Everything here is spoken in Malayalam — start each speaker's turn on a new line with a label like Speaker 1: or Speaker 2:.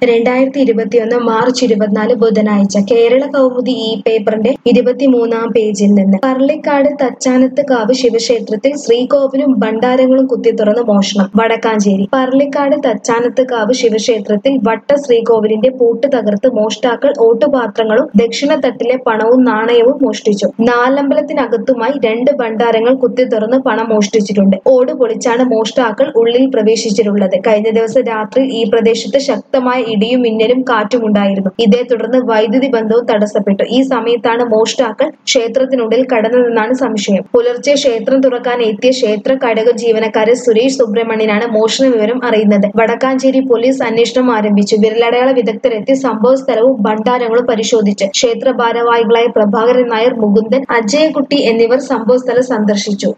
Speaker 1: രണ്ടായിരത്തി ഇരുപത്തിയൊന്ന് മാർച്ച് ഇരുപത്തിനാല് ബുധനാഴ്ച കേരള കൗമുദി ഈ പേപ്പറിന്റെ ഇരുപത്തിമൂന്നാം പേജിൽ നിന്ന് പർളിക്കാട് തച്ചാനത്ത് കാവ് ശിവക്ഷേത്രത്തിൽ ശ്രീകോവിലും ഭണ്ഡാരങ്ങളും കുത്തിത്തുറന്ന് മോഷണം വടക്കാഞ്ചേരി പർളിക്കാട് തച്ചാനത്ത് കാവ് ശിവക്ഷേത്രത്തിൽ വട്ട ശ്രീകോവിലിന്റെ പൂട്ട് തകർത്ത് മോഷ്ടാക്കൾ ഓട്ടുപാത്രങ്ങളും ദക്ഷിണത്തട്ടിലെ പണവും നാണയവും മോഷ്ടിച്ചു നാലമ്പലത്തിനകത്തുമായി രണ്ട് ഭണ്ഡാരങ്ങൾ കുത്തിത്തുറന്ന് പണം മോഷ്ടിച്ചിട്ടുണ്ട് ഓട് പൊളിച്ചാണ് മോഷ്ടാക്കൾ ഉള്ളിൽ പ്രവേശിച്ചിട്ടുള്ളത് കഴിഞ്ഞ ദിവസം രാത്രി ഈ പ്രദേശത്ത് ശക്തമായ ഇടിയും മിന്നലും കാറ്റും ഉണ്ടായിരുന്നു ഇതേ തുടർന്ന് വൈദ്യുതി ബന്ധവും തടസ്സപ്പെട്ടു ഈ സമയത്താണ് മോഷ്ടാക്കൾ ക്ഷേത്രത്തിനുള്ളിൽ കടന്നതെന്നാണ് സംശയം പുലർച്ചെ ക്ഷേത്രം തുറക്കാൻ എത്തിയ ക്ഷേത്ര കടക ജീവനക്കാരൻ സുരേഷ് സുബ്രഹ്മണ്യനാണ് മോഷണ വിവരം അറിയുന്നത് വടക്കാഞ്ചേരി പോലീസ് അന്വേഷണം ആരംഭിച്ചു വിരലടയാള വിദഗ്ധരെത്തി സംഭവ സ്ഥലവും ഭണ്ഡാരങ്ങളും പരിശോധിച്ച് ക്ഷേത്ര ഭാരവാഹികളായ പ്രഭാകരൻ നായർ മുകുന്ദൻ അജയകുട്ടി എന്നിവർ സംഭവസ്ഥലം സന്ദർശിച്ചു